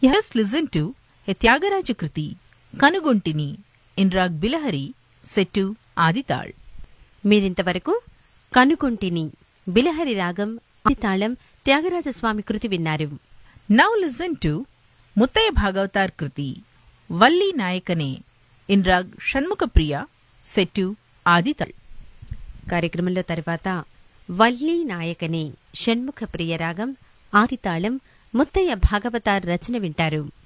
Yes, listen to a Tyagaraja Kriti, Kanuguntini, in Rag Bilahari, set to Adital. మీరింతవరకు కనుకొంటిని బిలహరి రాగం తాళం త్యాగరాజస్వామి కృతి విన్నారు Now listen to Muttaya Bhagavatar Kriti, Valli Nayakane, in Rag Shanmukapriya, set to Adital. కార్యక్రమంలో తర్వాత వల్లీ నాయకనే షణ్ముఖ ప్రియ రాగం ఆదితాళం ముత్తయ్య భాగవతార్ రచన వింటారు